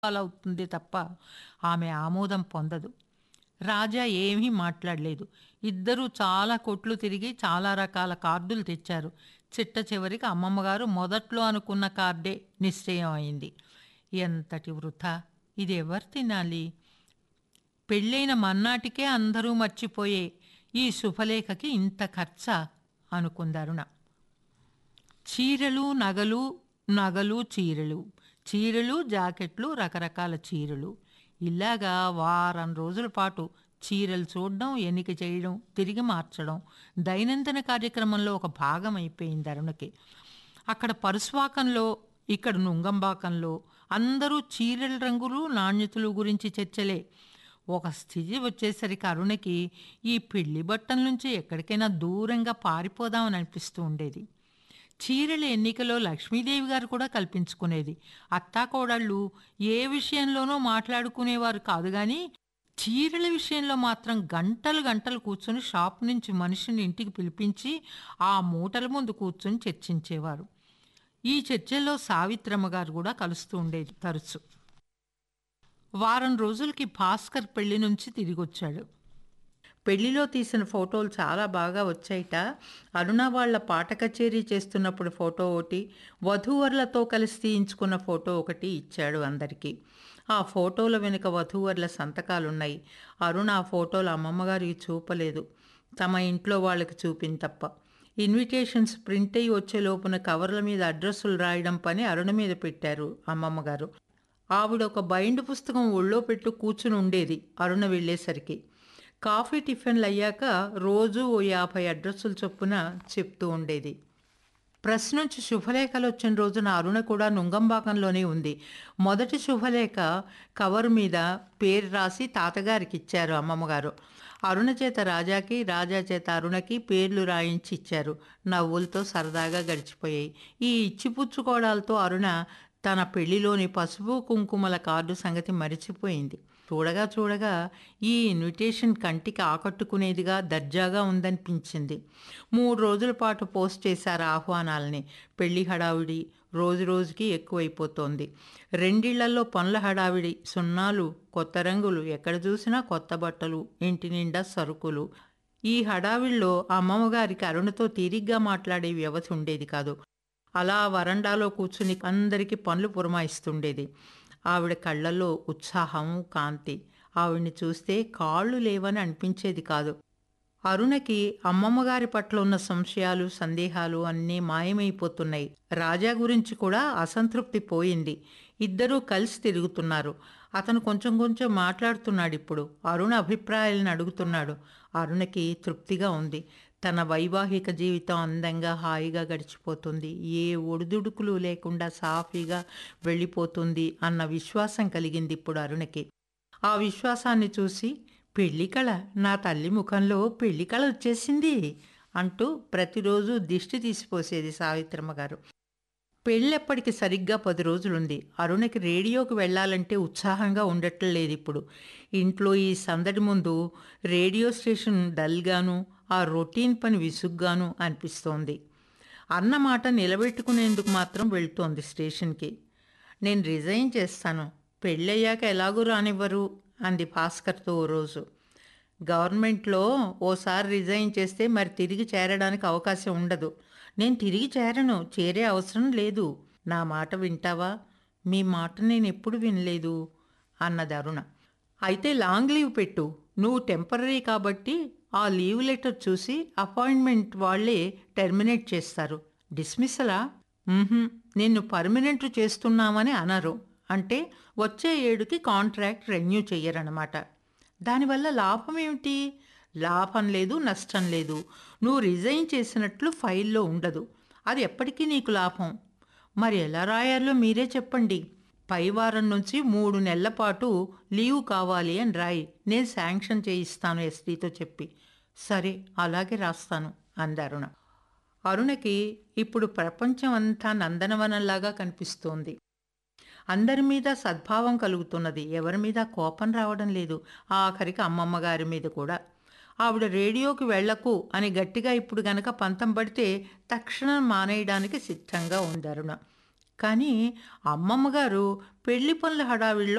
పాలవుతుంది తప్ప ఆమె ఆమోదం పొందదు రాజా ఏమీ మాట్లాడలేదు ఇద్దరూ చాలా కొట్లు తిరిగి చాలా రకాల కార్డులు తెచ్చారు చిట్ట చివరికి అమ్మమ్మగారు మొదట్లో అనుకున్న కార్డే నిశ్చయం అయింది ఎంతటి వృథా ఇది ఎవరు తినాలి పెళ్ళైన మన్నాటికే అందరూ మర్చిపోయే ఈ శుభలేఖకి ఇంత ఖర్చా అనుకుందరుణ చీరలు నగలు నగలు చీరలు చీరలు జాకెట్లు రకరకాల చీరలు ఇలాగా వారం రోజుల పాటు చీరలు చూడడం ఎన్నిక చేయడం తిరిగి మార్చడం దైనందిన కార్యక్రమంలో ఒక భాగం అయిపోయింది అరుణకి అక్కడ పరుస్వాకంలో ఇక్కడ నుంగంబాకంలో అందరూ చీరల రంగులు నాణ్యతలు గురించి చర్చలే ఒక స్థితి వచ్చేసరికి అరుణకి ఈ పెళ్లి బట్టల నుంచి ఎక్కడికైనా దూరంగా పారిపోదామని అనిపిస్తూ ఉండేది చీరల ఎన్నికలో లక్ష్మీదేవి గారు కూడా కల్పించుకునేది అత్తాకోడళ్ళు ఏ విషయంలోనూ మాట్లాడుకునేవారు కాదు కానీ చీరల విషయంలో మాత్రం గంటలు గంటలు కూర్చొని షాప్ నుంచి మనిషిని ఇంటికి పిలిపించి ఆ మూటల ముందు కూర్చొని చర్చించేవారు ఈ చర్చల్లో సావిత్రమ్మ గారు కూడా కలుస్తూ ఉండేది తరచు వారం రోజులకి భాస్కర్ పెళ్లి నుంచి తిరిగొచ్చాడు పెళ్లిలో తీసిన ఫోటోలు చాలా బాగా వచ్చాయిట అరుణ వాళ్ళ పాట కచేరీ చేస్తున్నప్పుడు ఫోటో ఒకటి వధూవరులతో కలిసి తీయించుకున్న ఫోటో ఒకటి ఇచ్చాడు అందరికీ ఆ ఫోటోల వెనుక వధూవరుల సంతకాలున్నాయి అరుణ ఆ ఫోటోలు అమ్మమ్మగారికి చూపలేదు తమ ఇంట్లో వాళ్ళకి చూపిన తప్ప ఇన్విటేషన్స్ ప్రింట్ అయ్యి వచ్చే లోపున కవర్ల మీద అడ్రస్సులు రాయడం పని అరుణ మీద పెట్టారు అమ్మమ్మగారు ఆవిడ ఒక బైండ్ పుస్తకం ఒళ్ళో పెట్టు కూర్చుని ఉండేది అరుణ వెళ్ళేసరికి కాఫీ టిఫిన్లు అయ్యాక రోజు ఓ యాభై అడ్రస్సులు చొప్పున చెప్తూ ఉండేది ప్రెస్ నుంచి శుభలేఖలు వచ్చిన రోజున అరుణ కూడా నుంగంబాకంలోనే ఉంది మొదటి శుభలేఖ కవర్ మీద పేరు రాసి తాతగారికి ఇచ్చారు అమ్మమ్మగారు అరుణ చేత రాజాకి రాజా చేత అరుణకి పేర్లు రాయించి ఇచ్చారు నవ్వులతో సరదాగా గడిచిపోయాయి ఈ ఇచ్చిపుచ్చుకోవడాలతో అరుణ తన పెళ్లిలోని పసుపు కుంకుమల కార్డు సంగతి మరిచిపోయింది చూడగా చూడగా ఈ ఇన్విటేషన్ కంటికి ఆకట్టుకునేదిగా దర్జాగా ఉందనిపించింది మూడు రోజుల పాటు పోస్ట్ చేశారు ఆహ్వానాలని పెళ్లి హడావిడి రోజు రోజుకి ఎక్కువైపోతోంది రెండిళ్లలో పనుల హడావిడి సున్నాలు కొత్త రంగులు ఎక్కడ చూసినా కొత్త బట్టలు ఇంటి నిండా సరుకులు ఈ హడావిడిలో అమ్మమ్మగారికి అరుణతో తీరిగ్గా మాట్లాడే వ్యవధి ఉండేది కాదు అలా వరండాలో కూర్చుని అందరికీ పనులు పురమాయిస్తుండేది ఆవిడ కళ్ళల్లో ఉత్సాహం కాంతి ఆవిడ్ని చూస్తే కాళ్ళు లేవని అనిపించేది కాదు అరుణకి అమ్మమ్మగారి పట్ల ఉన్న సంశయాలు సందేహాలు అన్నీ మాయమైపోతున్నాయి రాజా గురించి కూడా అసంతృప్తి పోయింది ఇద్దరూ కలిసి తిరుగుతున్నారు అతను కొంచెం కొంచెం మాట్లాడుతున్నాడు ఇప్పుడు అరుణ అభిప్రాయాలను అడుగుతున్నాడు అరుణకి తృప్తిగా ఉంది తన వైవాహిక జీవితం అందంగా హాయిగా గడిచిపోతుంది ఏ ఒడిదుడుకులు లేకుండా సాఫీగా వెళ్ళిపోతుంది అన్న విశ్వాసం కలిగింది ఇప్పుడు అరుణకి ఆ విశ్వాసాన్ని చూసి పెళ్లి కళ నా తల్లి ముఖంలో పెళ్లి కళ వచ్చేసింది అంటూ ప్రతిరోజు దిష్టి తీసిపోసేది సావిత్రమ్మ గారు పెళ్ళెప్పటికి సరిగ్గా పది రోజులుంది అరుణకి రేడియోకి వెళ్ళాలంటే ఉత్సాహంగా ఉండట్లేదు ఇప్పుడు ఇంట్లో ఈ సందడి ముందు రేడియో స్టేషన్ డల్గాను ఆ రొటీన్ పని విసుగ్గాను అనిపిస్తోంది అన్న మాట నిలబెట్టుకునేందుకు మాత్రం వెళ్తోంది స్టేషన్కి నేను రిజైన్ చేస్తాను పెళ్ళయ్యాక ఎలాగూ రానివ్వరు అంది భాస్కర్తో ఓ రోజు గవర్నమెంట్లో ఓసారి రిజైన్ చేస్తే మరి తిరిగి చేరడానికి అవకాశం ఉండదు నేను తిరిగి చేరను చేరే అవసరం లేదు నా మాట వింటావా మీ మాట నేను ఎప్పుడు వినలేదు అన్నది అరుణ అయితే లాంగ్ లీవ్ పెట్టు నువ్వు టెంపరీ కాబట్టి ఆ లీవ్ లెటర్ చూసి అపాయింట్మెంట్ వాళ్ళే టెర్మినేట్ చేస్తారు డిస్మిస్సలా మ్మ్హ్మ్. నిన్ను పర్మనెంట్ చేస్తున్నామని అనరు అంటే వచ్చే ఏడుకి కాంట్రాక్ట్ రెన్యూ చెయ్యరనమాట దానివల్ల లాభం ఏమిటి లాభం లేదు నష్టం లేదు నువ్వు రిజైన్ చేసినట్లు ఫైల్లో ఉండదు అది ఎప్పటికీ నీకు లాభం మరి ఎలా రాయాలో మీరే చెప్పండి పై వారం నుంచి మూడు నెలల పాటు లీవ్ కావాలి అని రాయి నేను శాంక్షన్ చేయిస్తాను ఎస్డీతో చెప్పి సరే అలాగే రాస్తాను అంది అరుణ అరుణకి ఇప్పుడు ప్రపంచం అంతా నందనవనంలాగా కనిపిస్తోంది అందరి మీద సద్భావం కలుగుతున్నది ఎవరి మీద కోపం రావడం లేదు ఆఖరికి అమ్మమ్మ గారి మీద కూడా ఆవిడ రేడియోకి వెళ్లకు అని గట్టిగా ఇప్పుడు గనక పంతం పడితే తక్షణం మానేయడానికి సిద్ధంగా ఉంది అరుణ కానీ అమ్మమ్మ గారు పెళ్లి పనుల హడావిడిలో